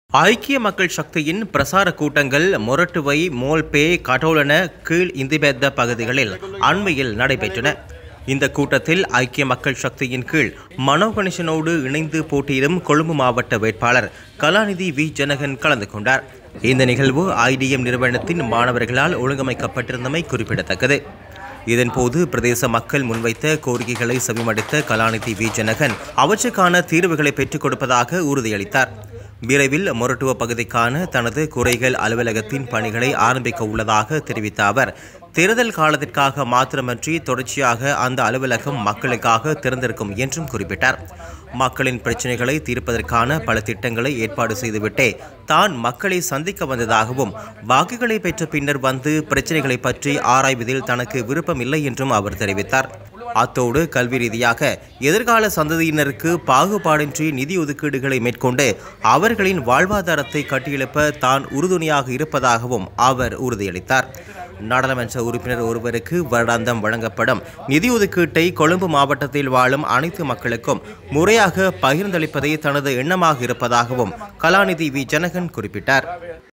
ஐக்கிய மக்கள் சக்தியின் பிரசார கூட்டங்கள் மொரட்டுவை மோல்பே கடோலன கீழ் இந்திபெத்த பகுதிகளில் அண்மையில் நடைபெற்றன இந்த கூட்டத்தில் ஐக்கிய மக்கள் சக்தியின் கீழ் மனோ கணேசனோடு இணைந்து போட்டியிடும் கொழும்பு மாவட்ட வேட்பாளர் கலாநிதி வி ஜனகன் கலந்து கொண்டார் இந்த நிகழ்வு ஐடிஎம் நிறுவனத்தின் மாணவர்களால் ஒழுங்கமைக்கப்பட்டிருந்தமை குறிப்பிடத்தக்கது இதன்போது பிரதேச மக்கள் முன்வைத்த கோரிக்கைகளை செவிமடுத்த கலாநிதி வி ஜனகன் அவற்றுக்கான தீர்வுகளை பெற்றுக் கொடுப்பதாக உறுதியளித்தார் விரைவில் மொரட்டுவ பகுதிக்கான தனது குறைகள் அலுவலகத்தின் பணிகளை ஆரம்பிக்க உள்ளதாக தெரிவித்த அவர் தேர்தல் காலத்திற்காக மாத்திரமன்றி தொடர்ச்சியாக அந்த அலுவலகம் மக்களுக்காக திறந்திருக்கும் என்றும் குறிப்பிட்டார் மக்களின் பிரச்சினைகளை தீர்ப்பதற்கான பல திட்டங்களை ஏற்பாடு செய்துவிட்டே தான் மக்களை சந்திக்க வந்ததாகவும் வாக்குகளை பெற்ற பின்னர் வந்து பிரச்சினைகளை பற்றி ஆராய்வதில் தனக்கு விருப்பம் இல்லை என்றும் அவர் தெரிவித்தார் அத்தோடு கல்வி ரீதியாக எதிர்கால சந்ததியினருக்கு பாகுபாடின்றி நிதி ஒதுக்கீடுகளை மேற்கொண்டு அவர்களின் வாழ்வாதாரத்தை கட்டியெழுப்ப தான் உறுதுணையாக இருப்பதாகவும் அவர் உறுதியளித்தார் நாடாளுமன்ற உறுப்பினர் ஒருவருக்கு வருடாந்தம் வழங்கப்படும் நிதி ஒதுக்கீட்டை கொழும்பு மாவட்டத்தில் வாழும் அனைத்து மக்களுக்கும் முறையாக பகிர்ந்தளிப்பதே தனது எண்ணமாக இருப்பதாகவும் கலாநிதி வி ஜனகன் குறிப்பிட்டார்